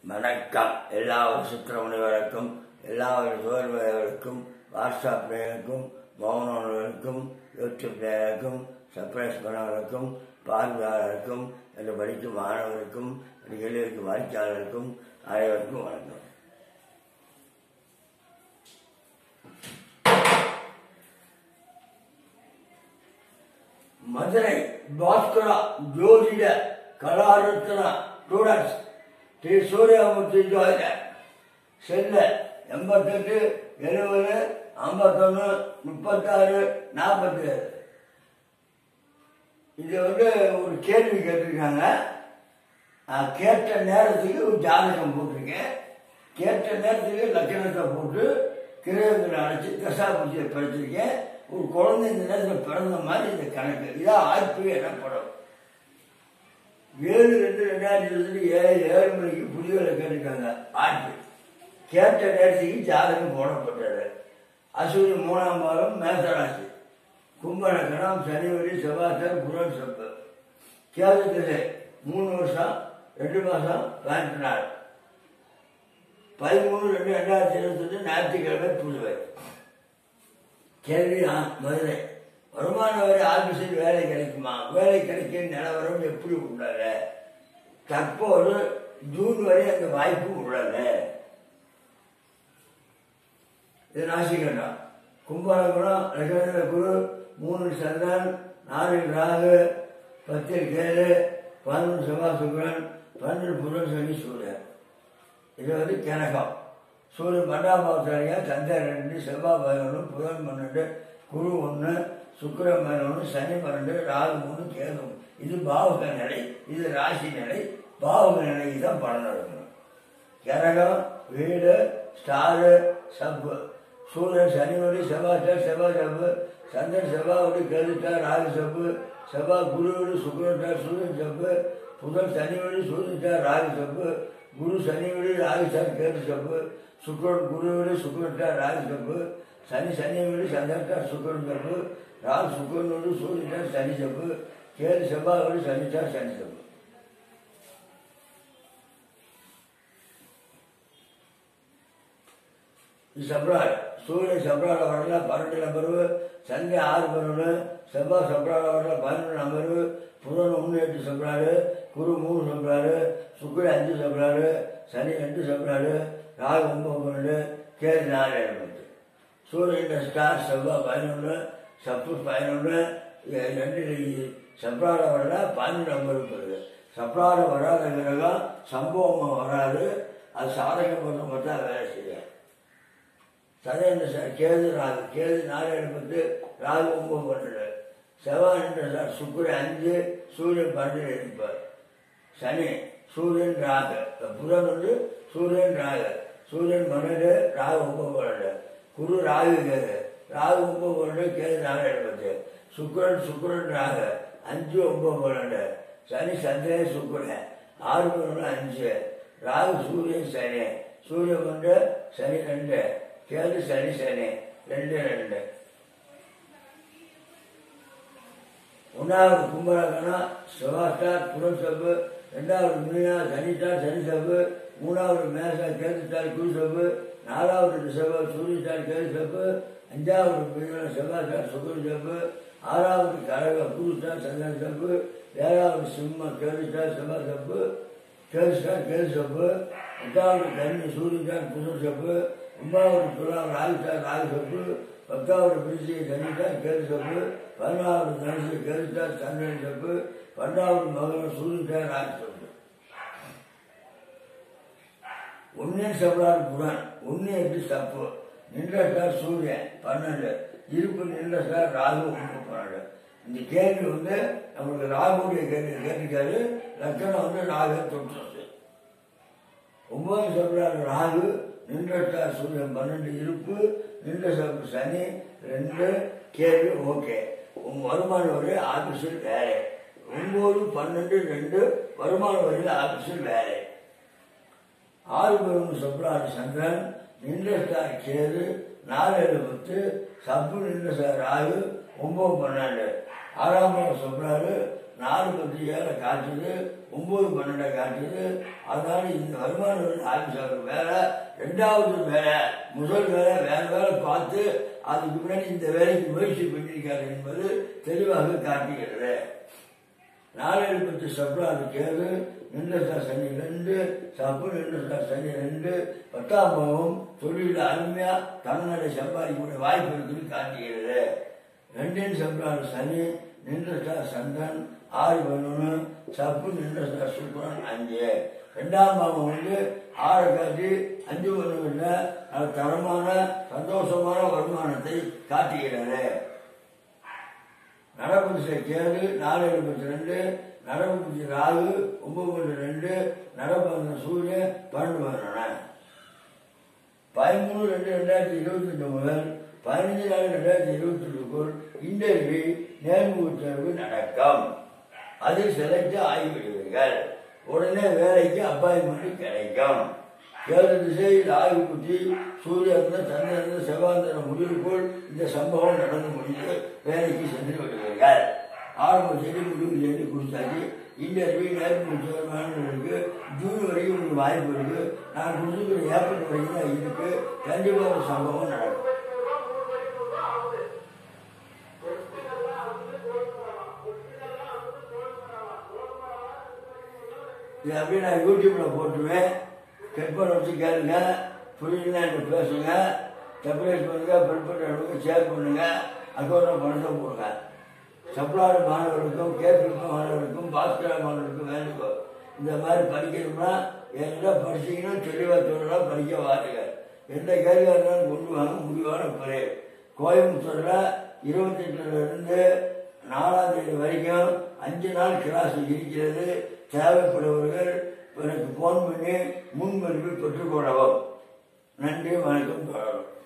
வணக்கம் எல்லா சுத்திரமணிகளுக்கும் எல்லா சோர்வர்களுக்கும் வாட்ஸ்அப் நேயர்களுக்கும் மௌனர்களுக்கும் யூடியூப் நேயர்களுக்கும் சர்ப்ரைஸ் பண்ணவர்களுக்கும் பார்வையாளருக்கும் என்று படிக்கும் மாணவருக்கும் கேள்விக்கும் வாய்ச்சாளருக்கும் அனைவருக்கும் வணக்கம் மதுரை பாஸ்கரா ஜோதிட கலாரத்னா ஸ்டூடெண்ட்ஸ் ஸ்ரீ சூரியமூர்த்தி ஜோதிடர் செல்ல எண்பத்தெட்டு எழுபது ஐம்பத்தொன்று முப்பத்தாறு நாற்பத்தி ஏழு இது வந்து ஒரு கேள்வி கேட்டிருக்காங்க நான் கேட்ட நேரத்துக்கு ஒரு ஜாதகம் போட்டிருக்கேன் கேட்ட நேரத்துக்கு லட்சணத்தை போட்டு கிரகங்களை அழைச்சி தசாபுத்தியை படிச்சிருக்கேன் ஒரு குழந்தை இந்த நேரத்தில் பிறந்த மாதிரி இந்த கணக்கு இதான் ஆய்ப்பு எனப்படும் ஏழு ரெண்டு ரெண்டாயிரத்தி இருபத்தி ஏழு ஏழு மணிக்கு புதியவரை கேட்டிருக்காங்க ஆய்ப்பு கேட்ட நேரத்துக்கு ஜாதகம் போடப்பட்டது அசுவினி மூணாம் பாகம் மேசராசி கும்பலக்கணம் சனிவரி செவ்வாய்க்கர் புரன் செப்பு கேது திசை மூணு வருஷம் ரெண்டு மாதம் பதினெட்டு நாள் பதிமூணு ரெண்டு ரெண்டாயிரத்தி இருபத்தஞ்சு ஞாயிற்றுக்கிழமை புதுவை கேள்வி ஆ மதுரை வருமான வரி ஆபீஸில் வேலை கிடைக்குமா வேலை கிடைக்கும் நிலவரம் எப்படி உள்ளது தற்போது ஜூன் வரை அந்த வாய்ப்பு உள்ளது இது ராசிகண்டா கும்பகோணம் லட்சுமண குரு மூணு சந்திரன் நாலு ராகு பத்தில் கேது பதினொன்று செவ்வாய் சுக்கரன் பன்னெண்டு புதன் சனி சூரியன் இது வந்து கிணகம் சூரியன் பன்னெண்டாம் பாவத்தாரியா சந்திரன் ரெண்டு செவ்வாய் பதினொன்று புதன் பன்னெண்டு குரு ஒன்று சுக்கிரன் பதினொன்று சனி பன்னெண்டு ராகு மூணு கேது இது பாவக நிலை இது ராசி நிலை பாவக நிலைக்கு தான் பலன் நடக்கணும் கிரகம் வீடு ஸ்டாரு சப்பு சூரியன் சனிவடி செவ்வாய் செவ்வாய் சப்பு சந்திரன் செவ்வாயோடு கேதுட்டார் ராகு சப்பு செவ்வாய் குருவோடு சுக்கரட்டார் சூரியன் சப்பு புதன் சனிவடி சூரியன்டார் ராகு சப்பு குரு சனிவடி ராகு சார் கேது சப்பு சுக்கரன் குருவோடு சுக்கரட்டார் ராகு சப்பு சனி சனிவடி சந்திரட்டார் சுக்கரன் சப்பு ராகு சுக்கரனோடு சூரியன்டார் சனி சப்பு கேது செவ்வாயோடு சனிட்டார் சனி சப்பு சப்ராட் சூரியன் சப்ராட வரல பன்னெண்டு நம்பரு சண்டே ஆறு பன்னெண்டு செவ்வாய் சப்ராட வரல பதினொன்று நம்பரு புதன் ஒன்று எட்டு சப்ராடு குரு மூணு சப்ராடு சுக்கிர அஞ்சு சப்ராடு சனி ரெண்டு சப்ராடு ராகு ஒன்பது பன்னெண்டு கேது நாலு எழுபத்து சூரியன் ஸ்டார் செவ்வாய் பதினொன்று சப்பு பதினொன்று ரெண்டு சப்ராட வரல பதினொன்று நம்பருக்கு வருது சப்ராட வராத கிரகம் சம்பவம் வராது அது சாதகம் பண்ண மட்டும் வேலை செய்யாது சதேந்திர சார் கேது ராகு கேது நாலு எழுபத்து ராகு ஒன்பது பன்னெண்டு செவ்வாய் என்ற சார் சுக்கிரன் அஞ்சு சூரியன் பன்னெண்டு எழுப்பார் சனி சூரியன் ராகு புதன் வந்து சூரியன் ராகு சூரியன் பன்னெண்டு ராகு ஒன்பது பன்னெண்டு குரு ராகு கேது ராகு ஒன்பது பன்னெண்டு கேது நாலு எழுபத்து சுக்கிரன் சுக்கிரன் ராகு அஞ்சு ஒன்பது பன்னெண்டு சனி சந்திரன் சுக்கிரன் ஆறு பன்னெண்டு அஞ்சு ராகு சூரியன் சனி சூரியன் வந்து சனி ரெண்டு கேது சனி சனி ரெண்டு ரெண்டு ஒன்றாவது கும்பலக்கணா செவ்வாஸ்டார் புதன் சப்பு ரெண்டாவது மீனா சனிஸ்டார் சனி சப்பு மூணாவது மேசா கேதுஸ்டார் குரு சப்பு நாலாவது ரிஷப சூரியஸ்டார் கேது சப்பு அஞ்சாவது மீன செவ்வாஸ்டார் சுகர் சப்பு ஆறாவது கடக குருஸ்டார் சந்திரன் சப்பு ஏழாவது சிம்ம கேதுஸ்டார் செவ்வாய் சப்பு கேதுஸ்டார் கேது சப்பு எட்டாவது கன்னி சூரியஸ்டார் புதன் சப்பு ஒன்பதாவது துலாம் ராகுஸ்டார் ராகு சப்பு பத்தாவது பிரிசி சனிஸ்டார் கேது சப்பு பதினாவது தனுசு கேதுஸ்டார் சந்திரன் சப்பு பன்னெண்டாவது மகன் சூரியன்டார் ராகு சப்பு ஒன்னே சபலார் புதன் ஒன்னு எட்டு சப்பு நின்ற ஸ்டார் சூரியன் பன்னெண்டு இருப்பு நின்ற ஸ்டார் ராகு ஒன்று பன்னெண்டு இந்த கேள்வி வந்து நம்மளுக்கு ராகுடைய கேள்வி கேட்டிருக்காரு லட்சணம் வந்து ராகு தொற்று ஒன்பது சபலார் ராகு நின்றட்டார் சூரியன் பன்னெண்டு இருப்பு நின்ற சப்பு சனி ரெண்டு கேள்வி ஓகே உங்க வருமான வரி ஆபீஸில் வேலை ஒன்பது பன்னெண்டு ரெண்டு வருமான வரியில் ஆபீஸில் வேலை ஆறு பதினொன்று சப்ளாறு சந்திரன் நின்ற ஸ்டார் கேது நாலு ஏழு பத்து சப்பு நின்ற சார் ராகு ஒன்பது பன்னெண்டு ஆறாம் சப்ளாறு நாலு பத்து ஏழை காட்டுது ஒன்பது பன்னெண்டை காட்டுது அதனால இந்த வருமான வரி ஆஃபீஸர் வேலை ரெண்டாவது வேலை முதல் வேலை வேற வேலை பார்த்து அதுக்கு முன்னாடி இந்த வேலைக்கு முயற்சி பண்ணியிருக்காரு என்பது தெளிவாக காட்டுகிறது நாலு பத்து சப்ளாறு கேது நின்றசா சனி ரெண்டு சப்பு நின்றசா சனி ரெண்டு பத்தாம் பாவம் தொழில அருமையா தன்னடை சம்பாதிக்கக்கூடிய வாய்ப்பு இருக்குன்னு காட்டுகிறது ரெண்டின் சப்ளாறு சனி நின்றசா சந்திரன் ஆறு பதினொன்று சப்பு நின்றசா சுக்கரன் அஞ்சு ரெண்டாம் பாவம் வந்து ஆறு காட்டி அஞ்சு பதினொன்று நல்ல தரமான சந்தோஷமான வருமானத்தை காட்டுகிறது நடப்பு கேடு நாலு எழுபத்தி ரெண்டு நடப்பு ராகு ஒன்பது ரெண்டு நடப்பு சூரியன் பன்னெண்டு பதினொன்று பதிமூணு ரெண்டு ரெண்டாயிரத்தி இருபத்தி ரெண்டு முதல் பதினஞ்சு நாலு ரெண்டாயிரத்தி இருபத்தி ரெண்டுக்குள் இன்டர்வியூ நேர்முக தேர்வு நடக்கும் அதில் செலக்ட் ஆகிவிடுவீர்கள் உடனே வேலைக்கு அப்பாயின்மெண்ட் கிடைக்கும் ஏழு திசையில் ஆய்வு குத்தி சூரியன் சந்திரன் செவ்வாந்திர முடிவுக்குள் இந்த சம்பவம் நடந்து முடிந்து வேலைக்கு சென்று விடுவீர்கள் ஆரம்ப செய்தி முடிவு செய்து கொடுத்தாச்சு இன்டர்வியூ நேர்முக தேர்வானவர்களுக்கு ஜூன் வரைக்கும் உங்களுக்கு வாய்ப்பு இருக்கு நான் கொடுத்துக்கிற ஏப்ரல் வரைக்கும் தான் இருக்கு கண்டிப்பாக ஒரு சம்பவம் நடக்கும் இது அப்படியே நான் யூடியூப்ல போட்டுருவேன் செக் பண்ண வச்சு கேளுங்க புரியலன்னா என்கிட்ட பேசுங்க சப்ரைஸ் பண்ணுங்க பெல் பண்ணுறவங்க ஷேர் பண்ணுங்க அக்கௌண்ட்டில் பணத்தை போடுங்க சப்ளாடு மாணவர்களுக்கும் கேபிளுக்கும் மாணவர்களுக்கும் பாஸ்கரா மாணவர்களுக்கும் வேண்டுகோள் இந்த மாதிரி படிக்கணும்னா என்கிட்ட படிச்சீங்கன்னா தெளிவாக சொல்லலாம் படிக்க வாருங்க எந்த கேள்வியாக இருந்தாலும் கொண்டு வாங்க முடிவான பிறை கோயம்புத்தூரில் இருபத்தெட்டுல இருந்து நாலாம் தேதி வரைக்கும் அஞ்சு நாள் கிளாஸ் இருக்கிறது தேவைப்படுபவர்கள் எனக்கு ஃபோன் பண்ணி முன்பதிவு பெற்றுக்கொள்ளவும் நன்றி வணக்கம் தொடரும்